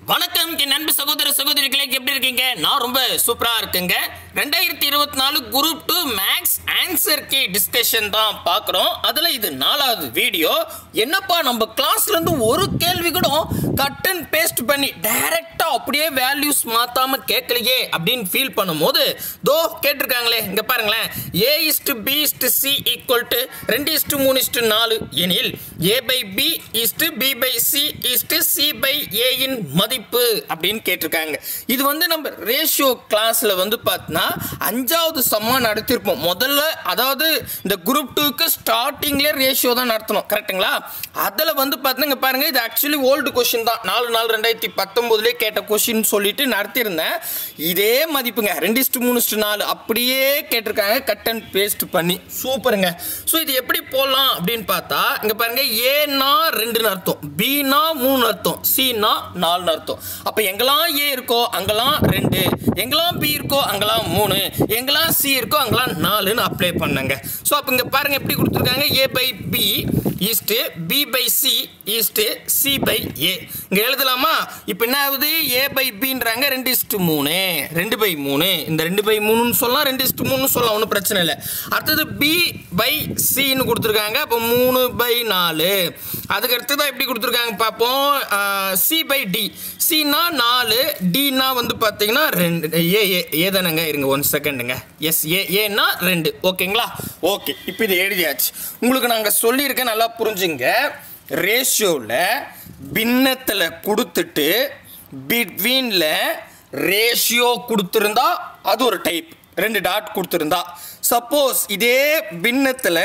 வணக்கம் என் நண்பு சகோதர சகோதரிகளே எப்படி இருக்கீங்க நான் ரொம்ப சூப்பரா இருக்குங்க ரெண்டாயிரத்தி இருபத்தி நாலு group two maths answer key discussion தான் பார்க்குறோம் அதில் இது நாலாவது வீடியோ என்னப்பா நம்ம கிளாஸ்ல இருந்து ஒரு கேள்வி கூட கட் அண்ட் பேஸ்ட் பண்ணி டைரக்டா அப்படியே வேல்யூஸ் மாத்தாம கேட்கலையே அப்படின்னு ஃபீல் பண்ணும்போது தோ கேட்டிருக்காங்களே இங்க பாருங்களேன் A is to B is to C equal to ரெண்டு இஸ்டு மூணு இஸ்டு நாலு எனில் A by B is to B by C is to C by ஏயின் மதிப்பு அப்படின்னு கேட்டிருக்காங்க இது வந்து நம்ம ரேஷியோ கிளாஸ்ல வந்து பார்த்தீங்கன்னா அஞ்சாவது சம்மா நடத்திருப்போம் முதல்ல அதாவது இந்த குரூப் டூக்கு ஸ்டார்டிங்லேயே ரேஷியோ தான் நடத்தணும் கரெக்ட்டுங்களா அதில் வந்து பார்த்தீங்கன்னா பாருங்க இது ஆக்சுவலி ஓல்டு கொஷின் தான் நாலு நாலு ரெண்டாயிரத்தி பத்தொம்போதுலேயே கேட்ட கொஷின் சொல்லிட்டு நடத்தியிருந்தேன் இதே மதிப்புங்க ரெண்டு இஸ்டு மூணு இஸ்டு நாலு அப்படியே கேட்டிருக்காங்க கட் அண்ட் பேஸ்ட் பண்ணி சூப்பருங்க ஸோ இது எப்படி போடலாம் அப்படின்னு பார்த்தா இங்கே பாருங்க ஏன்னா ரெண்டுன்னு அர்த்தம் பினா மூணு அர்த்தம் சினா நாலுன்னு அர்த்தம் அப்போ எங்கெல்லாம் ஏ இருக்கோ அங்கெல்லாம் ரெண்டு எங்கெல்லாம் பி இருக்கோ அங்கெல்லாம் மூணு எங்கெல்லாம் சி இருக்கோ அங்கெல்லாம் நாலுன்னு அப்ளை பண்ணங்க ஸோ அப்போ இங்கே பாருங்க எப்படி கொடுத்துருக்காங்க A by B is to B by C is to C by A இங்கே எழுதலாமா இப்போ என்ன ஆகுது ஏ பை பின்றாங்க ரெண்டு இஸ்ட்டு மூணு ரெண்டு பை மூணு இந்த ரெண்டு பை மூணுன்னு சொல்லலாம் ரெண்டு இஸ்ட்டு மூணுன்னு சொல்லலாம் ஒன்றும் பிரச்சனை இல்லை அடுத்தது பி பை சின்னு கொடுத்துருக்காங்க அப்போ மூணு பை நாலு அதுக்கு அடுத்ததான் எப்படி கொடுத்துருக்காங்க பார்ப்போம் சி பை டி சினா நாலு டினா வந்து பார்த்தீங்கன்னா ரெண்டு ஏ ஏ ஏ தானேங்க இருங்க ஒன் செகண்டுங்க எஸ் ஏ ஏன்னா ரெண்டு ஓகேங்களா ஓகே இப்போ இது எழுதியாச்சு உங்களுக்கு நாங்கள் சொல்லியிருக்கேன் நல்லா புரிஞ்சுங்க ரேஷியோவில் பின்னத்தில் கொடுத்துட்டு பிட்வீனில் ரேஷியோ கொடுத்துருந்தா அது ஒரு டைப் ரெண்டு டாட் கொடுத்துருந்தா சப்போஸ் இதே பின்னத்தில்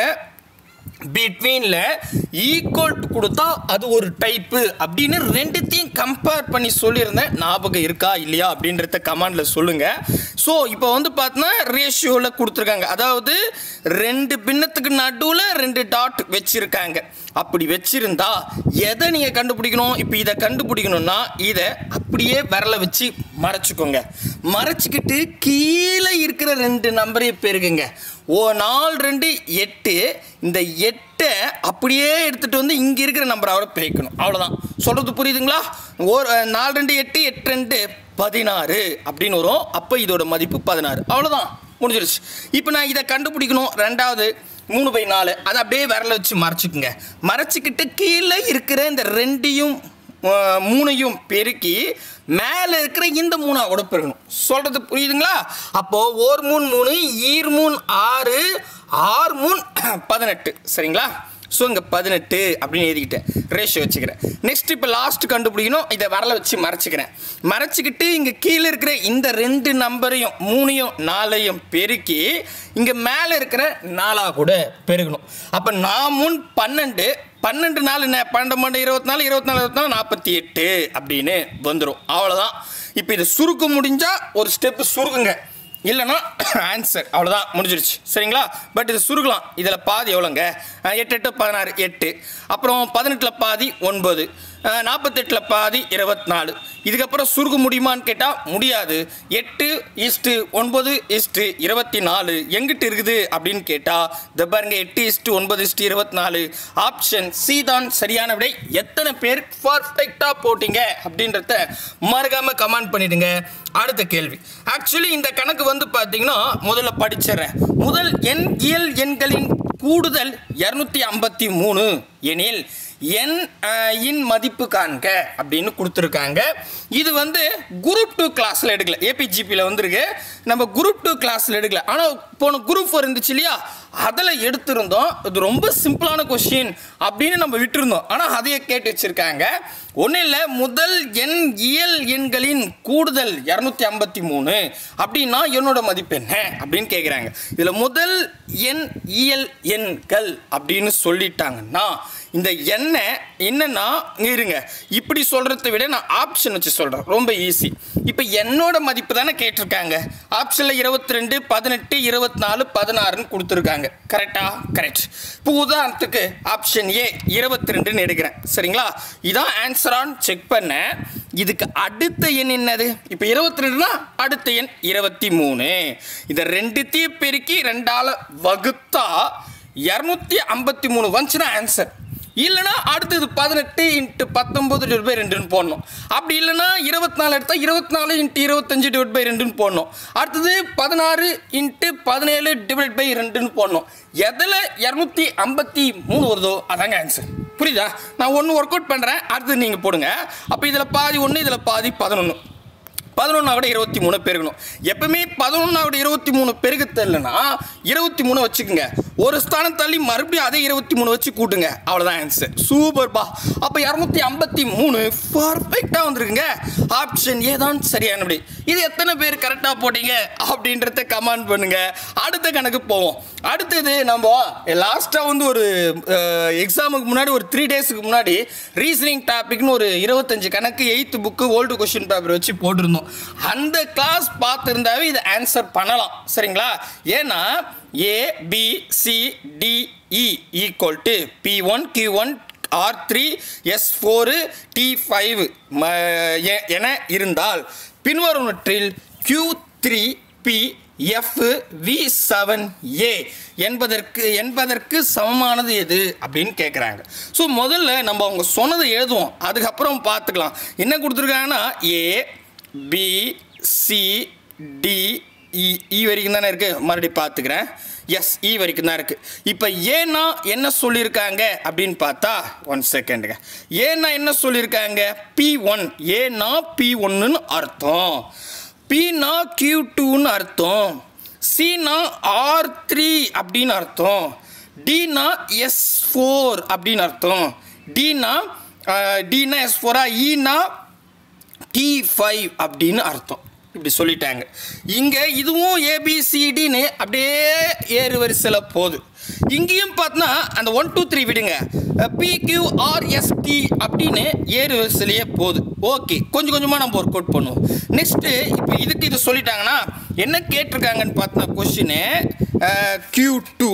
பிட்வீனில் ஈக்குவல் கொடுத்தா அது ஒரு டைப்பு அப்படின்னு ரெண்டுத்தையும் கம்பேர் பண்ணி சொல்லியிருந்தேன் ஞாபகம் இருக்கா இல்லையா அப்படின்றத கமாண்டில் சொல்லுங்கள் ஸோ இப்போ வந்து பார்த்தீங்கன்னா ரேஷியோவில் கொடுத்துருக்காங்க அதாவது ரெண்டு பின்னத்துக்கு நடுவில் ரெண்டு டாட் வச்சுருக்காங்க அப்படி வச்சிருந்தா எதை நீங்கள் கண்டுபிடிக்கணும் இப்போ இதை கண்டுபிடிக்கணும்னா இதை அப்படியே விரல வச்சு மறைச்சிக்கோங்க மறைச்சிக்கிட்டு கீழே இருக்கிற ரெண்டு நம்பரையும் பெருகுங்க ஓ நாலு ரெண்டு எட்டு இந்த எட்டை அப்படியே எடுத்துகிட்டு வந்து இங்கே இருக்கிற நம்பரோட பிரிக்கணும் அவ்வளோதான் சொல்கிறது புரியுதுங்களா ஒரு நாலு ரெண்டு எட்டு எட்டு ரெண்டு பதினாறு அப்படின்னு வரும் அப்போ இதோட மதிப்பு பதினாறு அவ்வளோதான் முடிஞ்சிருச்சு இப்போ நான் இதை கண்டுபிடிக்கணும் ரெண்டாவது மூணு பை நாலு அதை அப்படியே விரல வச்சு மறைச்சிக்குங்க மறைச்சிக்கிட்டு கீழே இருக்கிற இந்த ரெண்டையும் அஹ், மூணையும் பெருக்கி மேலே இருக்கிற இந்த மூணா கூட பெருகணும் சொல்கிறது புரியுதுங்களா அப்போது ஓர் மூணு மூணு ஈர் மூணு ஆறு ஆறு மூணு பதினெட்டு சரிங்களா ஸோ இங்கே பதினெட்டு அப்படின்னு எழுதிக்கிட்டேன் ரேஷியோ வச்சுக்கிறேன் நெக்ஸ்ட் இப்போ லாஸ்ட் கண்டுபிடிக்கணும் இதை வரல வச்சு மறைச்சிக்கிறேன் மறைச்சிக்கிட்டு இங்கே கீழே இருக்கிற இந்த ரெண்டு நம்பரையும் மூணையும் நாலையும் பெருக்கி இங்கே மேலே இருக்கிற நாலாக கூட பெருகணும் அப்போ நான் முன் பன்னெண்டு பன்னெண்டு நாலு என்ன பன்னெண்டு பன்னெண்டு இருபத்தி நாலு இருபத்தி நாலு இருபத்தி நாலு நாற்பத்தி எட்டு அப்படின்னு வந்துடும் அவ்வளோதான் இப்போ இதை சுருக்க முடிஞ்சால் ஒரு ஸ்டெப்பு சுருக்குங்க இல்லைன்னா ஆன்சர் அவ்வளோதான் முடிஞ்சிருச்சு சரிங்களா பட் இது சுருக்கலாம் இதில் பாதி எவ்வளோங்க அஹ் எட்டு எட்டு பதினாறு எட்டு அப்புறம் பதினெட்டில் பாதி ஒன்பது அஹ் நாற்பத்தெட்டில் பாதி இருபத்தி நாலு இதுக்கப்புறம் சுருக்க முடியுமான்னு கேட்டால் முடியாது எட்டு இஸ்ட்டு ஒன்பது இஸ்ட்டு இருபத்தி நாலு எங்கிட்டு இருக்குது அப்படின்னு கேட்டால் இந்த பாருங்க எட்டு இஸ்ட்டு ஒன்பது இஸ்ட்டு இருபத்தி நாலு ஆப்ஷன் சி தான் சரியான விடை எத்தனை பேர் பர்ஃபெக்டாக போட்டீங்க அப்படின்றத மறக்காம கமெண்ட் பண்ணிடுங்க அடுத்த கேள்வி ஆக்சுவலி இந்த கணக்கு வந்து பார்த்தீங்கன்னா முதல்ல படிச்சிடுறேன் முதல் எண் இயல் எண்களின் கூடுதல் இரநூத்தி ஐம்பத்தி மூணு எனில் என் அஹ், இன் மதிப்பு காண்க அப்படின்னு கொடுத்துருக்காங்க இது வந்து குரூப் டூ கிளாஸில் எடுக்கல ஏபிஜிபியில் வந்துருக்கு நம்ம குரூப் டூ கிளாஸில் எடுக்கல ஆனால் போன குரூப் ஃபோர் இருந்துச்சு இல்லையா அதில் எடுத்திருந்தோம் இது ரொம்ப சிம்பிளான கொஷின் அப்படின்னு நம்ம விட்டுருந்தோம் ஆனால் அதையே கேட்டு வச்சுருக்காங்க ஒன்றும் இல்லை முதல் எண் இயல் எண்களின் கூடுதல் இரநூத்தி ஐம்பத்தி மூணு அப்படின்னா என்னோட மதிப்பு என்ன அப்படின்னு கேட்குறாங்க இதில் முதல் எண் இயல் எண்கள் அப்படின்னு சொல்லிட்டாங்கன்னா இந்த எண்ணை என்னன்னா இங்க இருங்க இப்படி சொல்கிறத விட நான் ஆப்ஷன் வச்சு சொல்கிறேன் ரொம்ப ஈஸி இப்போ என்னோட மதிப்பு தானே கேட்டிருக்காங்க ஆப்ஷனில் இருபத்தி ரெண்டு பதினெட்டு இருபத்தி நாலு பதினாறுன்னு கொடுத்துருக்காங்க கரெக்டா கரெக்ட் இப்போ உதாரணத்துக்கு ஆப்ஷன் ஏ இருபத்தி ரெண்டுன்னு எடுக்கிறேன் சரிங்களா இதான் ஆன்சரான்னு செக் பண்ணேன் இதுக்கு அடுத்த எண் என்னது இப்போ இருபத்தி ரெண்டுனா அடுத்த எண் இருபத்தி மூணு இதை ரெண்டுத்தையும் பெருக்கி ரெண்டால வகுத்தா இரநூத்தி ஐம்பத்தி மூணு வந்துச்சுன்னா ஆன்சர் இல்லைனா அடுத்தது பதினெட்டு இன்ட்டு பத்தொம்பது டிவைட் பை ரெண்டுன்னு போடணும் அப்படி இல்லைனா இருபத்தி நாலு எடுத்தால் இருபத்தி நாலு இன்ட்டு இருபத்தஞ்சு டிவைட் பை ரெண்டுன்னு போடணும் அடுத்தது பதினாறு இன்ட்டு பதினேழு டிவைட் பை ரெண்டுன்னு போடணும் எதில் இரநூத்தி ஐம்பத்தி மூணு வருதோ அதாங்க ஆன்சர் புரியுதா நான் ஒன்று ஒர்க் அவுட் பண்ணுறேன் அடுத்தது நீங்கள் போடுங்க அப்போ இதில் பாதி ஒன்று இதில் பாதி பதினொன்று பதினொன்னா விட இருபத்தி மூணு பெருகணும் எப்பவுமே பதினொன்னா விட இருபத்தி மூணு பெருக தெரியலனா இருபத்தி மூணு வச்சுக்கோங்க ஒரு ஸ்தானம் தள்ளி மறுபடியும் அதே இருபத்தி மூணு வச்சு கூட்டுங்க அவ்வளோதான் ஆன்சர் சூப்பர்பா அப்போ இரநூத்தி ஐம்பத்தி மூணு பர்ஃபெக்டாக வந்திருக்குங்க ஆப்ஷன் ஏ தான் சரியானபடி இது எத்தனை பேர் கரெக்டாக போட்டீங்க அப்படின்றத கமெண்ட் பண்ணுங்க அடுத்த கணக்கு போவோம் அடுத்தது நம்ம லாஸ்ட்டாக வந்து ஒரு எக்ஸாமுக்கு முன்னாடி ஒரு த்ரீ டேஸ்க்கு முன்னாடி ரீசனிங் டாபிக்னு ஒரு இருபத்தஞ்சு கணக்கு eighth book old question paper வச்சு போட்டிருந்தோம் அந்த கிளாஸ் பார்த்துருந்தாவே இதை ஆன்சர் பண்ணலாம் சரிங்களா ஏன்னா A B C D E equal to P one Q one R three S four T five என இருந்தால் பின்வருவற்றில் Q three P F V seven A என்பதற்கு என்பதற்கு சமமானது எது அப்படின்னு கேட்குறாங்க ஸோ முதல்ல நம்ம அவங்க சொன்னதை எழுதுவோம் அதுக்கப்புறம் பார்த்துக்கலாம் என்ன கொடுத்துருக்காங்கன்னா A B C D E E வரைக்கும் தானே இருக்குது மறுபடியும் பார்த்துக்கிறேன் எஸ் இ வரைக்கும் தான் இருக்குது இப்போ ஏன்னா என்ன சொல்லியிருக்காங்க அப்படின்னு பார்த்தா ஒன் செகண்டுங்க ஏன்னா என்ன சொல்லியிருக்காங்க பி ஒன் ஏன்னா பி ஒன்றுன்னு அர்த்தம் பினா கியூ டூன்னு அர்த்தம் சினா ஆர் த்ரீ அப்படின்னு அர்த்தம் டினா எஸ் ஃபோர் அப்படின்னு அர்த்தம் டினா டினா எஸ் ஃபோரா ஈனா டி ஃபைவ் அப்படின்னு அர்த்தம் இப்படி சொல்லிட்டாங்க இங்கே இதுவும் ஏபிசிடின்னு அப்படியே ஏறு வரிசையில் போகுது இங்கேயும் பார்த்தோன்னா அந்த ஒன் டூ த்ரீ விடுங்க பிக்யூஆர்எஸ்டி அப்படின்னு ஏறு வரிசையிலேயே போகுது ஓகே கொஞ்சம் கொஞ்சமாக நம்ம ஒர்க் அவுட் பண்ணுவோம் நெக்ஸ்ட்டு இப்போ இதுக்கு இது சொல்லிட்டாங்கன்னா என்ன கேட்டிருக்காங்கன்னு பார்த்தா கொஷினு கியூ டூ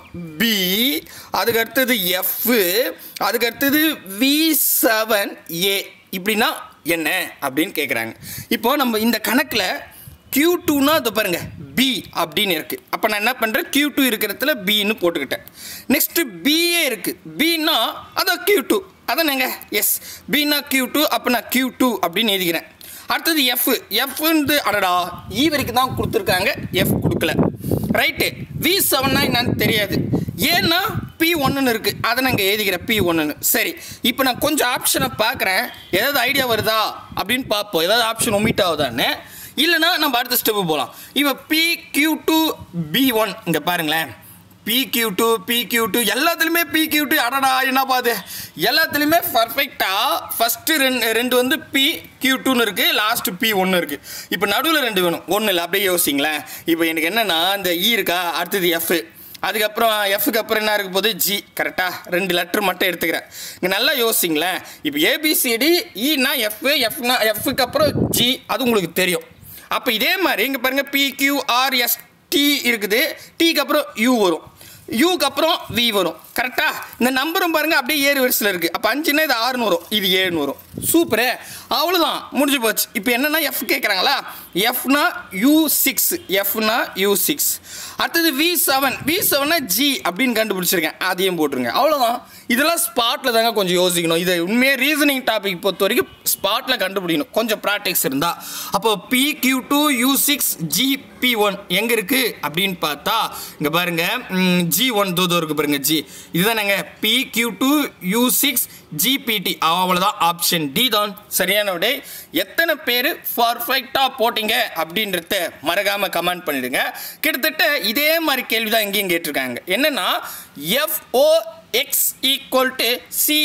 பி அதுக்கு அடுத்தது எஃப் அதுக்கு அடுத்தது வி செவன் ஏ இப்படின்னா என்ன அப்படின்னு கேட்குறாங்க இப்போ நம்ம இந்த கணக்கில் கியூ டூனா அது பாருங்க பி அப்படின்னு இருக்குது அப்போ நான் என்ன பண்ணுறேன் கியூ டூ இருக்கிறதுல பின்னு போட்டுக்கிட்டேன் நெக்ஸ்ட்டு பிஏ இருக்குது பின்னா அதான் கியூ டூ அதானேங்க எஸ் பின்னா கியூ டூ அப்போ நான் கியூ டூ அப்படின்னு எழுதிக்கிறேன் அடுத்தது எஃப் எஃப்ந்து அடடா இ வரைக்கும் தான் கொடுத்துருக்காங்க எஃப் கொடுக்கல ரைட்டு வி செவன்னா என்னன்னு தெரியாது ஏன்னா பி ஒன்றுன்னு இருக்குது அதை நான் இங்கே எழுதிக்கிறேன் பி ஒன்றுன்னு சரி இப்போ நான் கொஞ்சம் ஆப்ஷனை பார்க்குறேன் ஏதாவது ஐடியா வருதா அப்படின்னு பார்ப்போம் ஏதாவது ஆப்ஷன் ஒமிட் ஆகுதான்னு இல்லைனா நம்ம அடுத்த ஸ்டெப்பு போகலாம் இப்போ P Q two P one இங்கே பாருங்களேன் P Q two P Q two எல்லாத்துலேயுமே பி கியூ டூ அடடா என்ன பாது எல்லாத்துலேயுமே பர்ஃபெக்டாக ஃபஸ்ட்டு ரெண்டு ரெண்டு வந்து பி கியூ டூன்னு இருக்குது லாஸ்ட்டு பி ஒன்று இருக்குது இப்போ நடுவில் ரெண்டு வேணும் ஒன்று இல்லை அப்படியே யோசிங்களேன் இப்போ எனக்கு என்னென்னா இந்த இ இருக்கா அடுத்தது எஃப் அதுக்கப்புறம் எஃப்க்கு அப்புறம் என்ன இருக்க போது ஜி கரெக்டாக ரெண்டு லெட்டர் மட்டும் எடுத்துக்கிறேன் இங்கே நல்லா யோசிங்களேன் இப்போ ஏபிசிடி இனா எஃப் எஃப்னா எஃப்க்கு அப்புறம் ஜி அது உங்களுக்கு தெரியும் அப்போ இதே மாதிரி இங்கே பாருங்கள் பிக்யூஆர்எஸ் டி இருக்குது டிக்கு அப்புறம் யூ வரும் யூக்கு அப்புறம் வி வரும் கரெக்டாக இந்த நம்பரும் பாருங்கள் அப்படியே ஏழு வரிசையில் இருக்குது அப்போ அஞ்சுன்னா இது ஆறுன்னு வரும் இது ஏழுன்னு வரும் சூப்பரு அவ்வளோதான் முடிஞ்சு போச்சு இப்போ என்னென்னா எஃப் கேட்குறாங்களா எஃப்னா யூ சிக்ஸ் எஃப்னா யூ சிக்ஸ் அடுத்தது வி செவன் வி செவனா ஜி அப்படின்னு கண்டுபிடிச்சிருக்கேன் அதையும் போட்டுருங்க அவ்வளோதான் இதெல்லாம் ஸ்பாட்டில் தாங்க கொஞ்சம் யோசிக்கணும் இது உண்மையாக ரீசனிங் டாபிக் பொறுத்த வரைக்கும் ஸ்பாட்டில் கண்டுபிடிக்கணும் கொஞ்சம் ப்ராக்டிக்ஸ் இருந்தால் அப்போ P Q two U six G P one எங்கே இருக்குது அப்படின்னு பார்த்தா இங்கே பாருங்கள் ஜி ஒன் தூதம் இருக்குது பாருங்க ஜி இதுதானேங்க P Q two U six G P T அவ்வளோதான் ஆப்ஷன் டி தான் சரியான விடை எத்தனை பேர் பர்ஃபெக்டாக போட்டிங்க அப்படின்றத மறக்காமல் கமெண்ட் பண்ணிடுங்க கிட்டத்தட்ட இதே மாதிரி கேள்வி தான் எங்கேயும் கேட்டிருக்காங்க என்னென்னா F O X equal to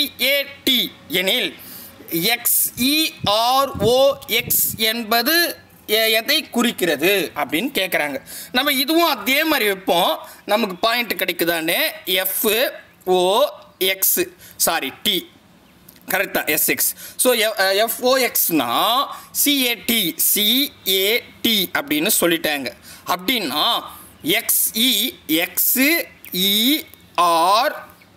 C A T எனில் எக்ஸ்இஆர்ஓஎக்ஸ் என்பது எ- எதை குறிக்கிறது அப்படின்னு கேட்குறாங்க நம்ம இதுவும் அதே மாதிரி வைப்போம் நமக்கு பாயிண்ட் கிடைக்குதான்னு F O X sorry T கரெக்டா எஸ்எக்ஸ் ஸோ எஃப்ஓஎக்ஸ்னா சிஏடி சிஏடி அப்படின்னு சொல்லிட்டாங்க அப்படின்னா X E X E R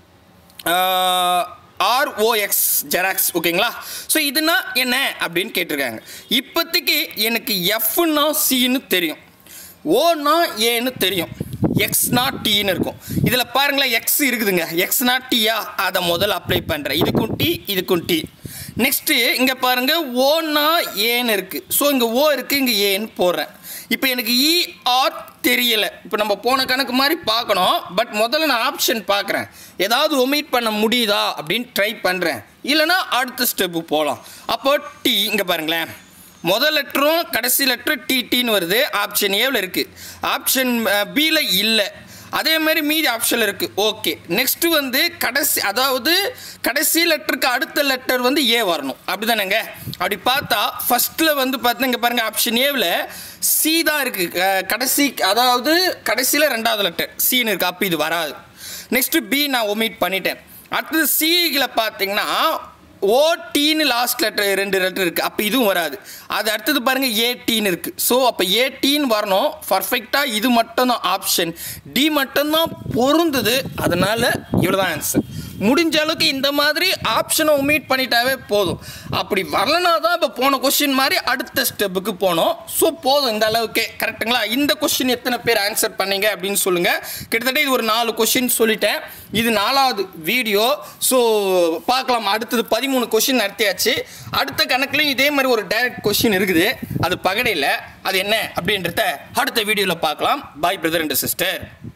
R O X xerox ஓகேங்களா ஸோ இதுனா என்ன அப்படின்னு கேட்டிருக்காங்க இப்போதைக்கு எனக்கு எஃப்னா சின்னு தெரியும் ஓனா ஏன்னு தெரியும் எக்ஸ் நாட் டீன்னு இருக்கும் இதில் பாருங்களேன் எக்ஸ் இருக்குதுங்க எக்ஸ் நாட் டீயா அதை முதல்ல அப்ளை பண்ணுறேன் இதுக்கும் டி இதுக்கும் டி நெக்ஸ்ட்டு இங்கே பாருங்க ஓன்னா ஏன்னு இருக்குது ஸோ இங்கே ஓ இருக்குது இங்கே ஏன்னு போடுறேன் இப்போ எனக்கு இ ஆர் தெரியலை இப்போ நம்ம போன கணக்கு மாதிரி பார்க்கணும் பட் முதல்ல நான் ஆப்ஷன் பார்க்குறேன் ஏதாவது ஒமிட் பண்ண முடியுதா அப்படின்னு ட்ரை பண்ணுறேன் இல்லைனா அடுத்த ஸ்டெப்பு போகலாம் அப்போ டி இங்கே பாருங்களேன் முதல் லெட்டரும் கடைசி லெட்டரும் டி டின்னு வருது ஆப்ஷன் ஏவில் இருக்குது ஆப்ஷன் பியில் இல்லை அதே மாதிரி மீதி ஆப்ஷன் இருக்குது ஓகே நெக்ஸ்ட்டு வந்து கடைசி அதாவது கடைசி லெட்டருக்கு அடுத்த லெட்டர் வந்து ஏ வரணும் அப்படி தானேங்க அப்படி பார்த்தா ஃபஸ்ட்டில் வந்து பார்த்தீங்க இங்கே பாருங்கள் ஆப்ஷன் ஏவில் சி தான் இருக்குது கடைசி அதாவது கடைசியில் ரெண்டாவது லெட்டர் சின்னு இருக்குது அப்போ இது வராது நெக்ஸ்ட்டு பி நான் ஒமிட் பண்ணிட்டேன் அடுத்தது சியில் பார்த்தீங்கன்னா ஓ டீன்னு லாஸ்ட் லெட்டர் ரெண்டு லெட்டர் இருக்குது அப்போ இதுவும் வராது அது அடுத்தது பாருங்கள் ஏ டீன்னு இருக்குது ஸோ அப்போ ஏ டீன்னு வரணும் பர்ஃபெக்டாக இது மட்டும்தான் ஆப்ஷன் டி மட்டும்தான் பொருந்துது அதனால் இவ்வளோ தான் ஆன்சர் முடிஞ்ச அளவுக்கு இந்த மாதிரி ஆப்ஷனை ஒமீட் பண்ணிட்டாவே போதும் அப்படி வரலனா தான் இப்போ போன கொஸ்டின் மாதிரி அடுத்த ஸ்டெப்புக்கு போனோம் ஸோ போதும் இந்த அளவுக்கு கரெக்டுங்களா இந்த கொஸ்டின் எத்தனை பேர் ஆன்சர் பண்ணீங்க அப்படின்னு சொல்லுங்கள் கிட்டத்தட்ட இது ஒரு நாலு கொஸ்டின் சொல்லிட்டேன் இது நாலாவது வீடியோ ஸோ பார்க்கலாம் அடுத்தது பதிமூணு கொஸ்டின் நடத்தியாச்சு அடுத்த கணக்குலையும் இதே மாதிரி ஒரு டைரக்ட் கொஸ்டின் இருக்குது அது பகடையில் அது என்ன அப்படின்றத அடுத்த வீடியோவில் பார்க்கலாம் பாய் பிரதர் அண்ட் சிஸ்டர்